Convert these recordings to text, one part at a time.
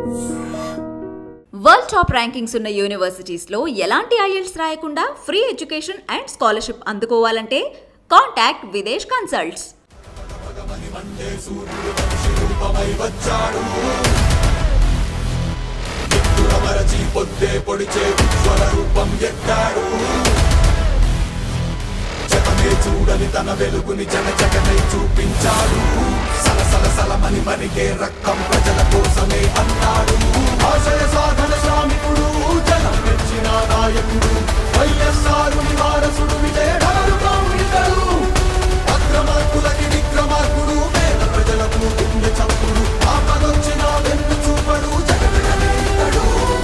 World top rankings ఉన్న universities లో ఎలాంటి ఐఎల్స్ రాయకుండా ఫ్రీ ఎడ్యుకేషన్ అండ్ స్కాలర్షిప్ అందుకోవాలంటే కాంటాక్ట్ విదేశ్ కన్సల్ట్స్ మరచి పొద్దే పొడిచే ఉజ్వల రూపం ఎత్తాడు జగమే చూడని తన వెలుగుని జన జగనై చూపించాడు సలసల సలమని మరిగే రక్తం ప్రజల కోసమే అన్నాడు ఆశయ సాధన శ్రామికుడు జనం మెచ్చిన నాయకుడు వైఎస్ఆరుని వారసుడు విజయడారుగా ఇతడు అక్రమార్కులకి విక్రమార్కుడు పేద ప్రజలకు గుండె చప్పుడు ఆపదొచ్చిన వెన్ను చూపడు జగజగనే ఇతడు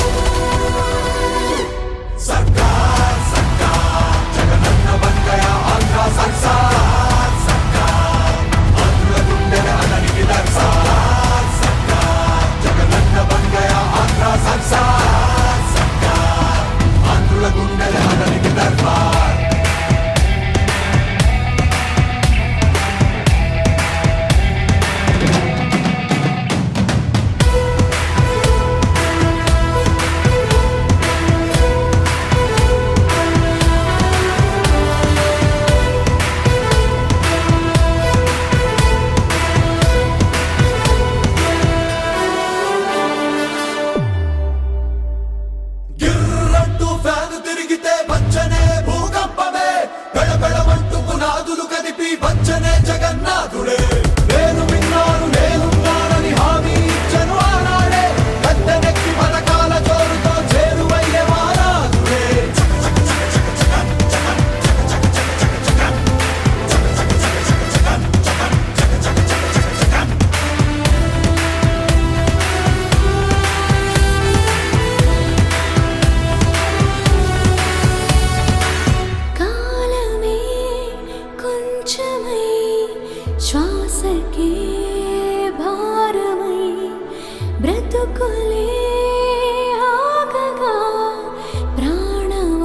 సర్కార్ సర్కార్ జగనన్న బండయ ఆంధ్ర సర్కార్ సర్కార్ ఆంధ్ర గుండెల అననికి దర్శార్ సర్కార్ జగనన్న బండయ ఆంధ్ర సర్కార్ సర్కార్ ఆంధ్రుల గుండెల అననికి దర్బార్ గిర్రంటూ ఫ్యాను తిరిగితే వచ్చనే భూకంపమే గడగడమంటూ పునాదులు కదిపి వచ్చనే జగన్నాథుడే నేను విన్నాను నేనున్నానని హామీ ఇచ్చను ఆనాడే గద్దెనెక్కి పథకాల జోరుతో చేరువయ్యే వారాదుడే కాలమే కొంచెమై శ్వాసకే భారమై బ్రతుకులే ఆగగా ప్రాణవాయువందించిన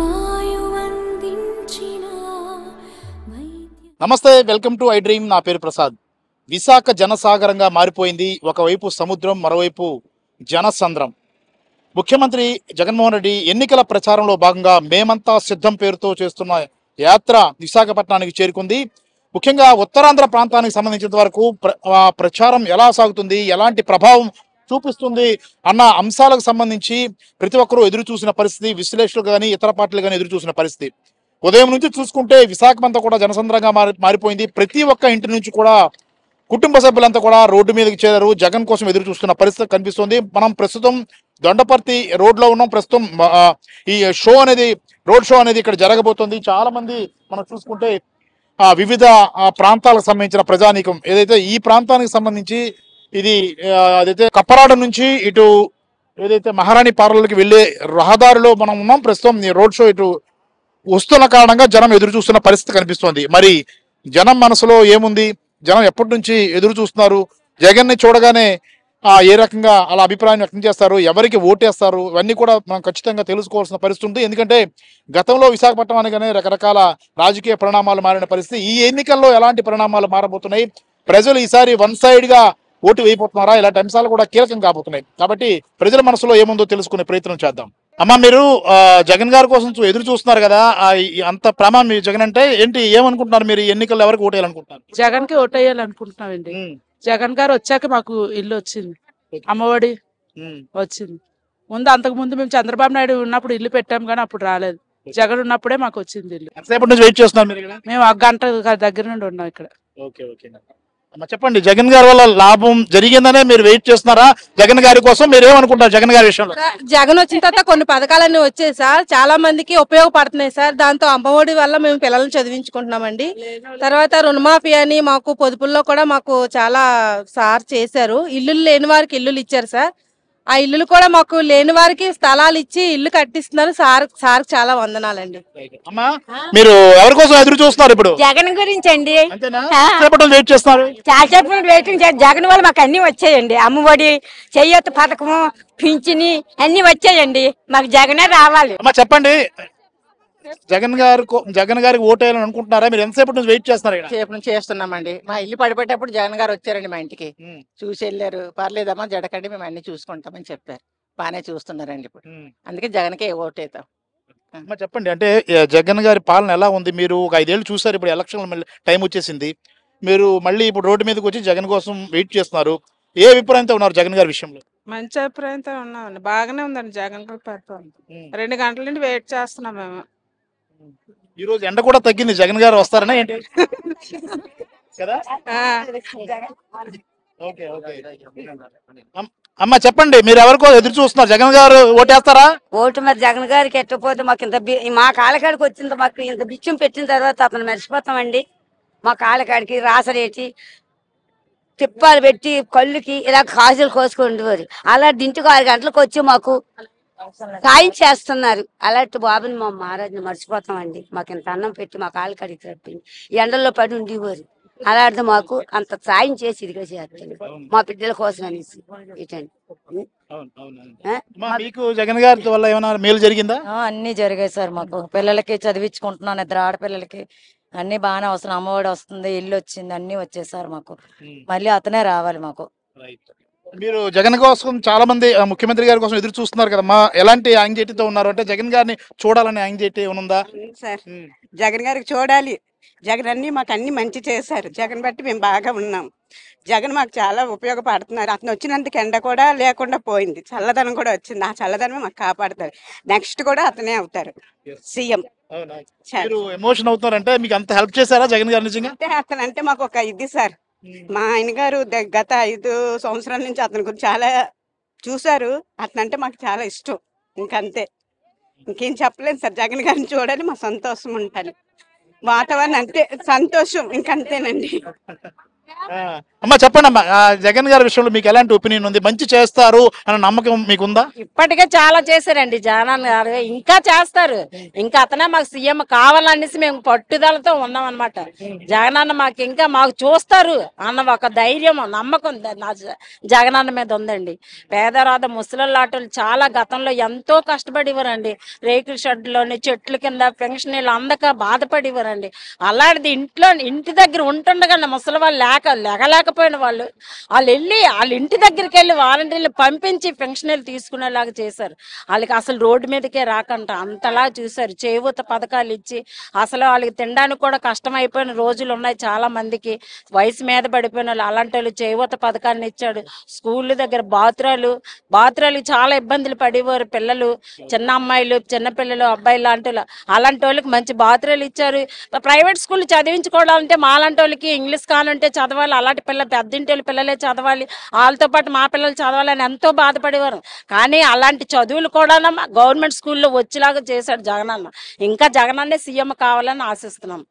వైద్య నమస్తే వెల్కమ్ టు ఐ డ్రీమ్ నా పేరు ప్రసాద్ విశాఖ జనసాగరంగా మారిపోయింది ఒకవైపు సముద్రం మరోవైపు జనసంద్రం ముఖ్యమంత్రి జగన్మోహన్ రెడ్డి ఎన్నికల ప్రచారంలో భాగంగా మేమంతా సిద్ధం పేరుతో చేస్తున్న యాత్ర విశాఖపట్నానికి చేరుకుంది ముఖ్యంగా ఉత్తరాంధ్ర ప్రాంతానికి సంబంధించినంత వరకు ప్ర- ఆ ప్రచారం ఎలా సాగుతుంది ఎలాంటి ప్రభావం చూపిస్తుంది అన్న అంశాలకు సంబంధించి ప్రతి ఒక్కరూ ఎదురు చూసిన పరిస్థితి విశ్లేషకులు కానీ ఇతర పార్టీలు కానీ ఎదురు చూసిన పరిస్థితి ఉదయం నుంచి చూసుకుంటే విశాఖ అంతా కూడా జనసంద్రంగా మారి మారిపోయింది ప్రతి ఒక్క ఇంటి నుంచి కూడా కుటుంబ సభ్యులంతా కూడా రోడ్డు మీదకి చేరారు జగన్ కోసం ఎదురు చూస్తున్న పరిస్థితి కనిపిస్తుంది మనం ప్రస్తుతం దొండపర్తి రోడ్ లో ఉన్నాం ప్రస్తుతం ఆ, ఈ షో అనేది రోడ్ షో అనేది ఇక్కడ జరగబోతుంది చాలా మంది మనం చూసుకుంటే ఆ వివిధ ఆ, ప్రాంతాలకు సంబంధించిన ప్రజానీకం ఏదైతే ఈ ప్రాంతానికి సంబంధించి ఇది ఆ, అదైతే కప్పరాడ నుంచి ఇటు ఏదైతే మహారాణి పార్లర్కి వెళ్ళే రహదారిలో మనం ఉన్నాం ప్రస్తుతం ఈ రోడ్ షో ఇటు వస్తున్న కారణంగా జనం ఎదురు చూస్తున్న పరిస్థితి కనిపిస్తోంది మరి జనం మనసులో ఏముంది జనం ఎప్పటి నుంచి ఎదురు చూస్తున్నారు జగన్ ని చూడగానే ఆ ఏ రకంగా అలా అభిప్రాయం వ్యక్తం చేస్తారు ఎవరికి ఓటేస్తారు ఇవన్నీ కూడా మనం ఖచ్చితంగా తెలుసుకోవాల్సిన పరిస్థితి ఉంది ఎందుకంటే గతంలో విశాఖపట్నం అనగానే రకరకాల రాజకీయ పరిణామాలు మారిన పరిస్థితి ఈ ఎన్నికల్లో ఎలాంటి పరిణామాలు మారబోతున్నాయి ప్రజలు ఈసారి వన్ సైడ్ గా ఓటు వేయబోతున్నారా ఇలాంటి అంశాలు కూడా కీలకం కాబోతున్నాయి కాబట్టి ప్రజల మనసులో ఏముందో తెలుసుకునే ప్రయత్నం చేద్దాం అమ్మా మీరు ఆ, జగన్ గారి కోసం చూ- ఎదురు చూస్తున్నారు కదా ఆ, ఈ అంత ప్రమాణం మీ జగన్ అంటే ఏంటి ఏమనుకుంటున్నారు మీరు ఈ ఎన్నికల్లో ఎవరికి ఓటేయాలనుకుంటున్నారు జగన్ కి ఓటేయాలనుకుంటున్నామండి జగన్ గారు వచ్చాక మాకు ఇల్లు వచ్చింది అమ్మఒడి వచ్చింది ముందు అంతకు ముందు మేము చంద్రబాబు నాయుడు ఉన్నప్పుడు ఇల్లు పెట్టాం కానీ అప్పుడు రాలేదు జగన్ ఉన్నప్పుడే మాకు వచ్చింది ఇల్లు ఎంతసేపటి నుంచి వెయిట్ చేస్తున్నారు మీరు ఇక్కడ మేము ఆ గంట దగ్గర నుండి ఉన్నాం ఇక్కడ ఓకే ఓకే అమ్మ చెప్పండి జగన్ గారి వల్ల లాభం జరిగిందనే మీరు వెయిట్ చేస్తున్నారా జగన్ గారి కోసం మీరు ఏమనుకుంటారు జగన్ గారి విషయంలో సార్, జగన్ వచ్చిన తర్వాత కొన్ని పథకాలన్నీ వచ్చాయి సార్ చాలా మందికి ఉపయోగపడుతున్నాయి సార్ దాంతో అమ్మఒడి వల్ల మేము పిల్లల్ని చదివించుకుంటున్నామండి తర్వాత రుణమాఫీ అని మాకు పొదుపుల్లో కూడా మాకు చాలా సార్ చేశారు ఇల్లులు లేని వారికి ఇల్లులు ఇచ్చారు సార్ ఆ ఇల్లులు కూడా మాకు లేని వారికి స్థలాలు ఇచ్చి ఇల్లు కట్టిస్తున్నారు సార్ సార్ చాలా వందనాలండి అమ్మా మీరు ఎవరి కోసం ఎదురు చూస్తున్నారు ఇప్పుడు జగన్ గురించి అండి అంతేనా ఆ. ఎంతసేపటి నుంచి వెయిట్ చేస్తున్నారు చాలా సేపు నుండి వెయిటింగ్ చేయాలి జగన్ వల్ల మాకు అన్ని వచ్చాయండి అమ్మఒడి చెయ్యొత్త పథకము పింఛని అన్ని వచ్చాయండి మాకు జగనే రావాలి అమ్మా చెప్పండి జగన్ గారు కో- జగన్ గారికి ఓటేయాలని అనుకుంటున్నారా మీరు ఎంతసేపటి నుంచి వెయిట్ చేస్తున్నారు ఇక్కడ సేపు నుంచి చేస్తున్నామండి మా ఇల్లు పడిపోయేటప్పుడు జగన్ గారు వచ్చారండి మా ఇంటికి ఉమ్, చూసి వెళ్ళారు పర్లేదమ్మా జడకండి మేము అన్ని చూసుకుంటామని చెప్పారు బాగానే చూస్తున్నారండి ఇప్పుడు ఉమ్. అందుకే జగన్కే ఓటేద్దాం అమ్మా చెప్పండి అంటే ఏ, జగన్ గారి పాలన ఎలా ఉంది మీరు ఒక ఐదేళ్ళు చూసారు ఇప్పుడు ఎలక్షన్ మళ్ళీ టైం వచ్చేసింది మీరు మళ్ళీ ఇప్పుడు రోడ్డు మీదకి వచ్చి జగన్ కోసం వెయిట్ చేస్తున్నారు ఏ అభిప్రాయంతో ఉన్నారు జగన్ గారి విషయంలో మంచి అభిప్రాయంతో ఉన్నామండి బాగానే ఉందండి జగన్ గారి పరిపాలన రెండు గంటల నుండి వెయిట్ చేస్తున్నాం మేము ఈ రోజు ఎండ కూడా తగ్గింది జగన్ గారు వస్తారనే ఏంటి కదా ఓకే ఓకే అమ్- అమ్మా చెప్పండి మీరు ఎవరికో ఎదురు చూస్తున్నారు జగన్ గారు ఓటేస్తారా ఓటు మరి జగన్ గారికి ఎట్టపోతే మాకు ఇంత బి- మా కాళ్ళకాడికి వచ్చింది మాకు ఇంత బిచ్చం పెట్టిన తర్వాత అతను మర్చిపోతామండి మా కాళ్ళకాడికి రాసరేటి తిప్పాలు పెట్టి కళ్ళుకి ఇలా కాజులు కోసుకుండేవారు అలాంటి ఇంటికి ఆరు గంటలకు వచ్చి మాకు సాయం చేస్తున్నారు అలాంటి బాబుని మా మహారాజుని మర్చిపోతామండి మాకు ఇంత అన్నం పెట్టి మా కాళ్ళ కడిగి తప్పింది ఎండల్లో పడి ఉండేవారు అలాంటిది మాకు అంత సాయం చేసి ఇదిగా చేస్తారు మా బిడ్డల కోసం అనేసి ఇటండి ఆ? అమ్మా, మీకు జగన్ గారి వల్ల ఏమైనా మేలు జరిగిందా ఆ, అన్ని జరిగాయి సార్ మాకు పిల్లలకి చదివించుకుంటున్నాను ఇద్దరు ఆడపిల్లలకి అన్ని బాగానే వస్తున్నాయి అమ్మఒడి వస్తుంది ఇల్లు వచ్చింది అన్ని వచ్చాయి సార్ మాకు మళ్ళీ అతనే రావాలి మాకు మీరు జగన్ కోసం చాలా మంది ఆ, ముఖ్యమంత్రి గారి కోసం ఎదురు చూస్తున్నారు కదమ్మా ఎలాంటి యాంగ్జైటీతో ఉన్నారు అంటే జగన్ గారిని చూడాలనే యాంగ్జైటీ ఏమనుందా సార్ జగన్ గారికి చూడాలి జగన్ అన్ని మాకు అన్ని మంచి చేశారు జగన్ బట్టి మేము బాగా ఉన్నాం జగన్ మాకు చాలా ఉపయోగపడుతున్నారు అతను వచ్చినందుకు ఎండ కూడా లేకుండా పోయింది చల్లదనం కూడా వచ్చింది ఆ చల్లదనమే మాకు కాపాడుతారు నెక్స్ట్ కూడా అతనే అవుతారు సీఎం మీరు ఎమోషన్ అవుతున్నారంటే మీకు అంత హెల్ప్ చేశారా జగన్ గారు నిజంగా అంటే అతను అంటే మాకు ఒక ఇది సార్ మా ఆయన గారు ద- గత ఐదు సంవత్సరాల నుంచి అతని గురించి చాలా చూశారు అతను అంటే మాకు చాలా ఇష్టం ఇంకంతే ఇంకేం చెప్పలేను సార్ జగన్ గారిని చూడాలి మా సంతోషం ఉండాలి వాతావరణం అంతే సంతోషం ఇంకంతేనండి ఆ, అమ్మా చెప్పండి అమ్మా ఆ, జగన్ గారి విషయంలో మీకు ఎలాంటి ఒపీనియన్ ఉంది మంచి చేస్తారు అన్న నమ్మకం మీకుందా ఇప్పటికే చాలా చేశారండి జగన్ గారు ఇంకా చేస్తారు ఇంకా అతనే మాకు సీఎం కావాలనేసి మేము పట్టుదలతో ఉన్నాం అనమాట జగన్ అన్న మాకు ఇంకా మాకు చూస్తారు అన్న ఒక ధైర్యం నమ్మకం ద- నా జ- జగన్ అన్న మీద ఉందండి పేదరాధ ముసలాటలు చాలా గతంలో ఎంతో కష్టపడేవారండి రేకుల షెడ్లోని చెట్ల కింద పెన్షన్లు అందక బాధపడేవారండి అలాంటిది ఇంట్లో ఇంటి దగ్గర ఉంటుండగా ముసలి వాళ్ళు లేక లేకలేకపోయిన వాళ్ళు వాళ్ళు వెళ్ళి వాళ్ళ ఇంటి దగ్గరికి వెళ్ళి వాలంటీర్లు పంపించి పెన్షన్లు తీసుకునేలాగా చేశారు వాళ్ళకి అసలు రోడ్డు మీదకే రాకంట అంతలా చూశారు చేయూత పథకాలు ఇచ్చి అసలు వాళ్ళకి తినడానికి కూడా కష్టం అయిపోయిన రోజులు ఉన్నాయి చాలా మందికి వయసు మీద పడిపోయిన వాళ్ళు అలాంటి వాళ్ళు చేయూత పథకాన్ని ఇచ్చాడు స్కూల్ దగ్గర బాత్రాలు బాత్రాలు చాలా ఇబ్బందులు పడేవారు పిల్లలు చిన్న అమ్మాయిలు చిన్న పిల్లలు అబ్బాయిలు లాంటి వాళ్ళు. అలాంటి వాళ్ళకి మంచి బాత్రూలు ఇచ్చారు ప్రైవేట్ స్కూల్ చదివించుకోవాలంటే మాలాంటి వాళ్ళకి ఇంగ్లీష్ కానుంటే చదవాలి అలాంటి పిల్లలు పెద్దింటి వాళ్ళ పిల్లలే చదవాలి వాళ్ళతో పాటు మా పిల్లలు చదవాలని ఎంతో బాధపడేవారు కానీ అలాంటి చదువులు కూడా గవర్నమెంట్ స్కూల్లో వచ్చేలాగా చేశాడు జగనన్న ఇంకా జగనన్నే సీఎం కావాలని ఆశిస్తున్నాం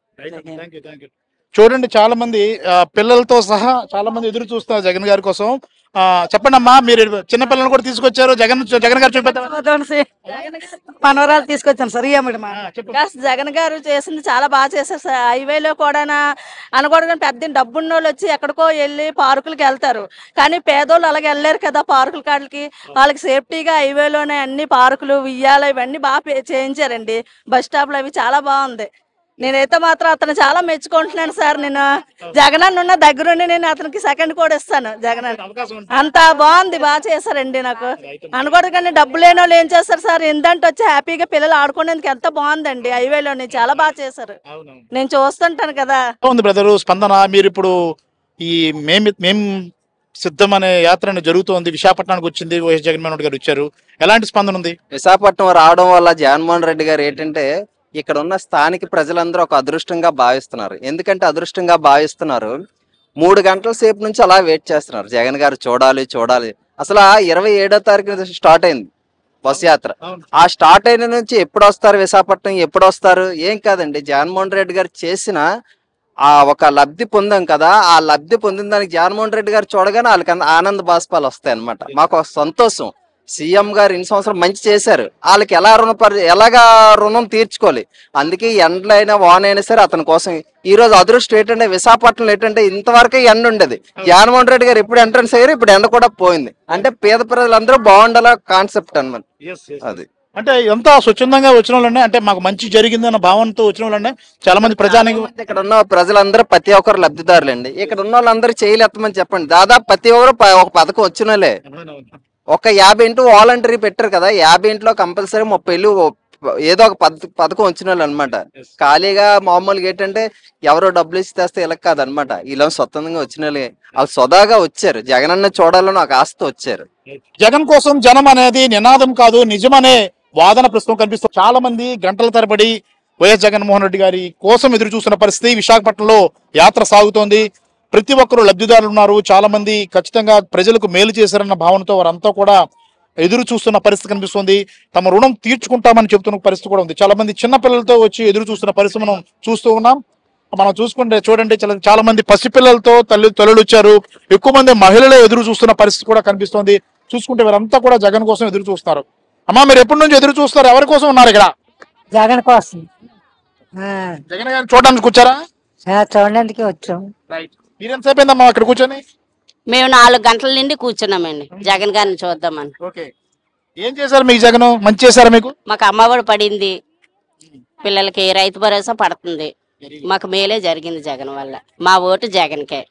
చూడండి చాలా మంది ఆ, పిల్లలతో సహా చాలా మంది ఎదురు చూస్తున్నారు జగన్ గారి కోసం ఆ, చెప్పండి అమ్మా మీరు చిన్న పిల్లలు కూడా తీసుకొచ్చారు జగన్ జగన్ గారు చూపిద్దాం మనవరాలు తీసుకొచ్చాను సార్ ఇయ్యమ్మడి జగన్ గారు చేసింది చాలా బాగా చేశారు సార్ హైవేలో కూడా అనకూడదు పెద్ద డబ్బున్న వాళ్ళు వచ్చి ఎక్కడికో వెళ్ళి పార్కులకి వెళ్తారు కానీ పేదోళ్ళు అలాగే వెళ్ళలేరు కదా పార్కుల కాడికి వాళ్ళకి సేఫ్టీగా హైవేలోనే అన్ని పార్కులు ఉయ్యాల ఇవన్నీ బాగా పే- చేయించారండి బస్ స్టాప్లు అవి చాలా బాగుంది నేనైతే మాత్రం అతను చాలా మెచ్చుకుంటున్నాను సార్ నేను జగనన్న ఉన్న దగ్గరుండి నేను అతనికి సెకండ్ కూడా ఇస్తాను జగనన్న అంత బాగుంది బాగా చేశారండి నాకు అనకూడదు కానీ డబ్బు లేని వాళ్ళు ఏం చేస్తారు సార్ ఏంటంటే వచ్చి హ్యాపీగా పిల్లలు ఆడుకునేందుకు ఎంత బాగుందండి హైవేలోని చాలా బాగా చేశారు నేను చూస్తుంటాను కదా ఉంది బ్రదర్ స్పందన మీరు ఇప్పుడు ఈ మేము మేము సిద్ధం అనే యాత్ర అనేది జరుగుతోంది విశాఖపట్నానికి వచ్చింది వైఎస్ జగన్మోహన్ రెడ్డి గారు వచ్చారు ఎలాంటి స్పందన ఉంది విశాఖపట్నం రావడం వల్ల జగన్మోహన్ రెడ్డి గారు ఏంటంటే ఇక్కడ ఉన్న స్థానిక ప్రజలందరూ ఒక అదృష్టంగా భావిస్తున్నారు ఎందుకంటే అదృష్టంగా భావిస్తున్నారు మూడు గంటల సేపు నుంచి అలా వెయిట్ చేస్తున్నారు జగన్ గారు చూడాలి చూడాలి అసలు ఆ ఇరవై ఏడో తారీఖు స్టార్ట్ అయింది బస్ యాత్ర ఆ స్టార్ట్ అయిన నుంచి ఎప్పుడు వస్తారు విశాఖపట్నం ఎప్పుడు వస్తారు ఏం కాదండి జగన్మోహన్ రెడ్డి గారు చేసిన ఆ ఒక లబ్ధి పొందాం కదా ఆ లబ్ధి పొందిన దానికి జగన్మోహన్ రెడ్డి గారు చూడగానే వాళ్ళకి అంద- ఆనంద బాష్పాలు వస్తాయి అనమాట మాకు ఒక సంతోషం సీఎం గారు ఇన్ని సంవత్సరం మంచి చేశారు వాళ్ళకి ఎలా రుణపరి ఎలాగా రుణం తీర్చుకోవాలి అందుకే ఎండలైనా వాన అయినా సరే అతని కోసం ఈ రోజు అదృష్టం ఏంటంటే విశాఖపట్నం ఏంటంటే ఇంతవరకు ఎండ ఉండేది జగన్మోహన్ రెడ్డి గారు ఎప్పుడు ఎంట్రన్స్ అయ్యారు ఇప్పుడు ఎండ కూడా పోయింది అంటే పేద ప్రజలందరూ బాగుండాల కాన్సెప్ట్ అన్నమాట అది అంటే ఇదంతా స్వచ్ఛందంగా వచ్చిన వాళ్ళండి అంటే మాకు మంచి జరిగిందన్న భావనతో వచ్చిన వాళ్ళండి చాలా మంది ప్రజానికి ఇక్కడ ఉన్న ప్రజలందరూ ప్రతి ఒక్కరు లబ్ధిదారులండి ఇక్కడ ఉన్న వాళ్ళందరూ చేయలు ఎత్తమని చెప్పండి దాదాపు ప్రతి ఒక్కరు ప- ఒక పథకం వచ్చిన వాళ్ళే ఒక యాభై ఇంటూ వాలంటరీ పెట్టారు కదా యాభై ఇంట్లో కంపల్సరీ ముప్పై ఇల్లు ఓ- ఏదో ఒక పథ పథకం వచ్చిన వాళ్ళు అనమాట ఖాళీగా మామూలుగా ఏంటంటే ఎవరో డబ్బులు ఇచ్చి తెస్తే ఇలా కాదనమాట ఇలా స్వతంత్రంగా వచ్చిన వాళ్ళే వాళ్ళు సొదాగా వచ్చారు జగనన్న చూడాలని ఒక ఆశతో వచ్చారు జగన్ కోసం జనం అనేది నినాదం కాదు నిజమనే వాదన ప్రస్తుతం కనిపిస్తుంది చాలా మంది గంటల తరబడి వైఎస్ జగన్మోహన్ రెడ్డి గారి కోసం ఎదురు చూస్తున్న పరిస్థితి విశాఖపట్నంలో యాత్ర సాగుతోంది ప్రతి ఒక్కరు లబ్ధిదారులు ఉన్నారు చాలా మంది ఖచ్చితంగా ప్రజలకు మేలు చేశారన్న భావనతో వారంతా కూడా ఎదురు చూస్తున్న పరిస్థితి కనిపిస్తుంది తమ రుణం తీర్చుకుంటామని చెప్తున్న పరిస్థితి కూడా ఉంది చాలా మంది చిన్న పిల్లలతో వచ్చి ఎదురు చూస్తున్న పరిస్థితి మనం చూస్తూ ఉన్నాం మనం చూసుకుంటే చూడండి చాలా చాలా మంది పసిపిల్లలతో తల్లి తల్లులు వచ్చారు ఎక్కువ మంది మహిళలే ఎదురు చూస్తున్న పరిస్థితి కూడా కనిపిస్తోంది చూసుకుంటే వీరంతా కూడా జగన్ కోసం ఎదురు చూస్తున్నారు అమ్మా మీరు ఎప్పటి నుంచి ఎదురు చూస్తారు ఎవరి కోసం ఉన్నారు ఇక్కడ జగన్ కోసం జగన్ గారిని చూడడానికి వచ్చారా చూడడానికి వచ్చాం మీరు ఎంతసేపు అయిందమ్మా ఇక్కడ కూర్చొని మేము నాలుగు గంటల నుండి కూర్చున్నామండి జగన్ గారిని చూద్దామని ఓకే ఏం చేశారు మీకు జగన్ మంచి చేశారా మీకు మాకు అమ్మఒడి పడింది పిల్లలకి రైతు భరోసా పడుతుంది మాకు మేలే జరిగింది జగన్ వల్ల మా ఓటు జగన్కే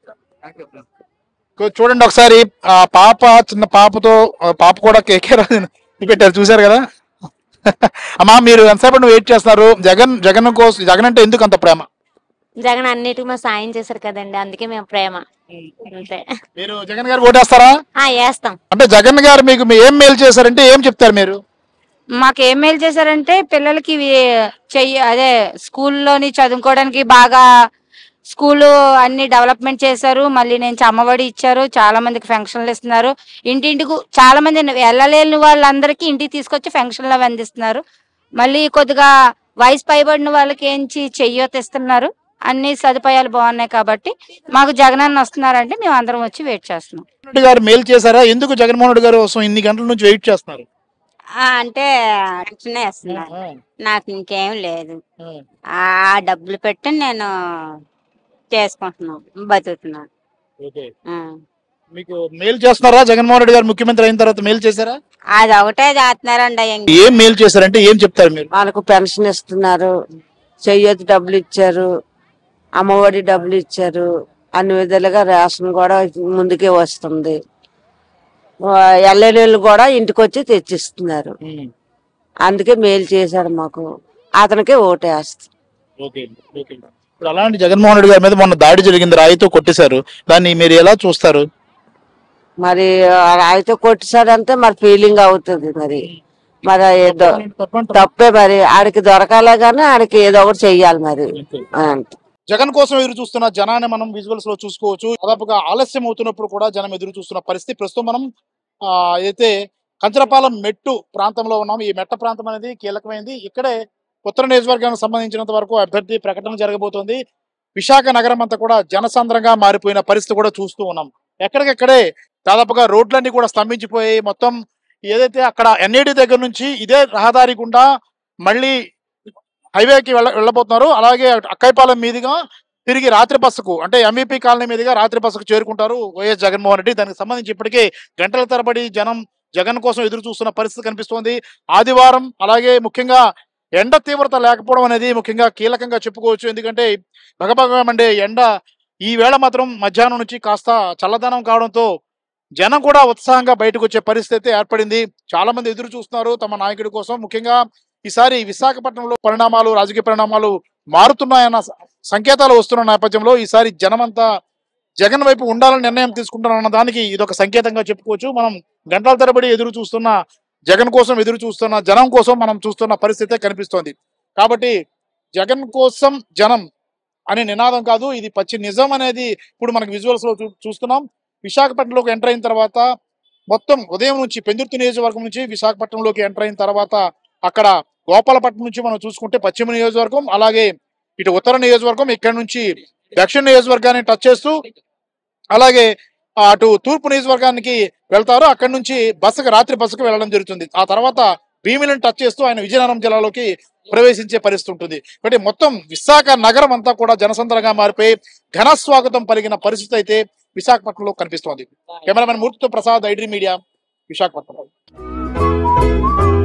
కూ- చూడండి ఒకసారి ఆ పాప చిన్న పాపతో ఆ పాప కూడా కేకే రాజు పెట్టారు చూశారు కదా అమ్మా మీరు ఎంతసేపు వెయిట్ చేస్తున్నారు జగన్ జగన్ కోసం జగన్ అంటే ఎందుకు అంత ప్రేమ జగన్ అన్నిటికీ మా సాయం చేశారు కదండి అందుకే మేము ప్రేమ అంతే మీరు జగన్ గారు ఓటేస్తారా ఆ వేస్తాం అంటే జగన్ గారు మీకు మీ ఏం మేలు చేశారంటే ఏం చెప్తారు మీరు మాకు ఏం మేలు చేశారంటే పిల్లలకి ఇవి చెయ్యి అదే స్కూల్లోని చదువుకోవడానికి బాగా స్కూల్ అన్ని డెవలప్మెంట్ చేశారు మళ్ళీ నేను అమ్మఒడి ఇచ్చారు చాలా మందికి ఫంక్షన్లు ఇస్తున్నారు ఇంటింటికి చాలా మంది వెళ్ళలేని వాళ్ళందరికీ ఇంటికి తీసుకొచ్చి ఫంక్షన్లు అవి అందిస్తున్నారు మళ్ళీ కొద్దిగా వయసు పైబడిన వాళ్ళకి ఏంచి చెయ్యొత ఇస్తున్నారు అన్ని సదుపాయాలు బాగున్నాయి కాబట్టి మాకు జగనన్న వస్తున్నారంటే మేము అందరం వచ్చి వెయిట్ చేస్తున్నాం రెడ్డి గారు మేలు చేశారా ఎందుకు జగన్మోహన్ రెడ్డి గారు కోసం ఇన్ని గంటల నుంచి వెయిట్ చేస్తున్నారు ఆ, అంటే అట్లనే వేస్తున్నారు నాకు ఇంకేం లేదు ఆ డబ్బులు పెట్టి నేను చేసుకుంటున్నాను బతుకుతున్నాను ఆ. మీకు మేలు చేస్తున్నారా జగన్మోహన్ రెడ్డి గారు ముఖ్యమంత్రి అయిన తర్వాత మేలు చేశారా అది ఒకటే చేస్తున్నారండి ఇంక. ఏం మేలు చేశారంటే ఏం చెప్తారు మీరు వాళ్ళకు పెన్షన్ ఇస్తున్నారు చెయ్యొద్దు డబ్బులు ఇచ్చారు అమ్మఒడి డబ్బులు ఇచ్చారు అన్ని విధాలుగా రేషన్ కూడా ముందుకే వస్తుంది ఎల్లెళ్ళు కూడా ఇంటికి వచ్చి తెచ్చిస్తున్నారు అందుకే మేలు చేశాడు మాకు అతనికే ఓటేస్తాం ఇప్పుడు అలాంటి జగన్మోహన్ రెడ్డి గారి మీద మొన్న దాడి జరిగింది రాయితో కొట్టేశారు దాన్ని మీరు ఎలా చూస్తారు మరి అయితే కొట్టిసాడంటే మరి ఫీలింగ్ అవుతుంది మరి మరి ఏదో తప్పే మరి ఆడికి దొరకాలే కానీ ఆడికి ఏదో ఒకటి చెయ్యాలి మరి అంతే జగన్ కోసం ఎదురు చూస్తున్న జనాన్ని మనం విజువల్స్ లో చూసుకోవచ్చు దాదాపుగా ఆలస్యం అవుతున్నప్పుడు కూడా జనం ఎదురు చూస్తున్న పరిస్థితి ప్రస్తుతం మనం ఆ, అయితే కంచరపాలెం మెట్టు ప్రాంతంలో ఉన్నాం ఈ మెట్ట ప్రాంతం అనేది కీలకమైంది ఇక్కడే ఉత్తర నియోజకవర్గానికి సంబంధించినంత వరకు అభ్యర్థి ప్రకటన జరగబోతోంది విశాఖ నగరం అంతా కూడా జనసంద్రంగా మారిపోయిన పరిస్థితి కూడా చూస్తూ ఉన్నాం ఎక్కడికెక్కడే దాదాపుగా రోడ్లన్నీ కూడా స్తంభించిపోయి మొత్తం ఏదైతే అక్కడ ఎన్ఏడి దగ్గర నుంచి ఇదే రహదారి గుండా మళ్ళీ హైవేకి వెళ్ళ వెళ్ళబోతున్నారు అలాగే అక్కైపాలెం మీదుగా తిరిగి రాత్రి బస్సుకు అంటే ఎంఈపీ కాలనీ మీదుగా రాత్రి బస్సుకు చేరుకుంటారు వైఎస్ జగన్మోహన్ రెడ్డి దానికి సంబంధించి ఇప్పటికే గంటల తరబడి జనం జగన్ కోసం ఎదురు చూస్తున్న పరిస్థితి కనిపిస్తోంది ఆదివారం అలాగే ముఖ్యంగా ఎండ తీవ్రత లేకపోవడం అనేది ముఖ్యంగా కీలకంగా చెప్పుకోవచ్చు ఎందుకంటే భగభగ మండే ఎండ ఈ వేళ మాత్రం మధ్యాహ్నం నుంచి కాస్త చల్లదనం కావడంతో జనం కూడా ఉత్సాహంగా బయటకు వచ్చే పరిస్థితి అయితే ఏర్పడింది చాలా మంది ఎదురు చూస్తున్నారు తమ నాయకుడి కోసం ముఖ్యంగా ఈసారి విశాఖపట్నంలో పరిణామాలు రాజకీయ పరిణామాలు మారుతున్నాయన్న స- సంకేతాలు వస్తున్న నేపథ్యంలో ఈసారి జనమంతా జగన్ వైపు ఉండాలని నిర్ణయం తీసుకుంటున్న దానికి ఇది ఒక సంకేతంగా చెప్పుకోవచ్చు మనం గంటల తరబడి ఎదురు చూస్తున్న జగన్ కోసం ఎదురు చూస్తున్న జనం కోసం మనం చూస్తున్న పరిస్థితే కనిపిస్తోంది కాబట్టి జగన్ కోసం జనం అనే నినాదం కాదు ఇది పచ్చి నిజం అనేది ఇప్పుడు మనకి విజువల్స్ లో చూ- చూస్తున్నాం విశాఖపట్నంలోకి ఎంటర్ అయిన తర్వాత మొత్తం ఉదయం నుంచి పెందుర్తి నియోజకవర్గం నుంచి విశాఖపట్నంలోకి ఎంటర్ అయిన తర్వాత అక్కడ గోపాలపట్నం నుంచి మనం చూసుకుంటే పశ్చిమ నియోజకవర్గం అలాగే ఇటు ఉత్తర నియోజకవర్గం ఇక్కడ నుంచి దక్షిణ నియోజకవర్గాన్ని టచ్ చేస్తూ అలాగే ఆ, అటు తూర్పు నియోజకవర్గానికి వెళ్తారు అక్కడ నుంచి బస్సుకు రాత్రి బస్సుకు వెళ్ళడం జరుగుతుంది ఆ తర్వాత భీమిలను టచ్ చేస్తూ ఆయన విజయనగరం జిల్లాలోకి ప్రవేశించే పరిస్థితి ఉంటుంది కాబట్టి మొత్తం విశాఖ నగరం అంతా కూడా జనసంద్రంగా మారిపోయి ఘన స్వాగతం పలిగిన పరిస్థితి అయితే విశాఖపట్నంలో కనిపిస్తోంది కెమెరామెన్ మూర్తితో ప్రసాద్ ఐడ్రీ మీడియా విశాఖపట్నం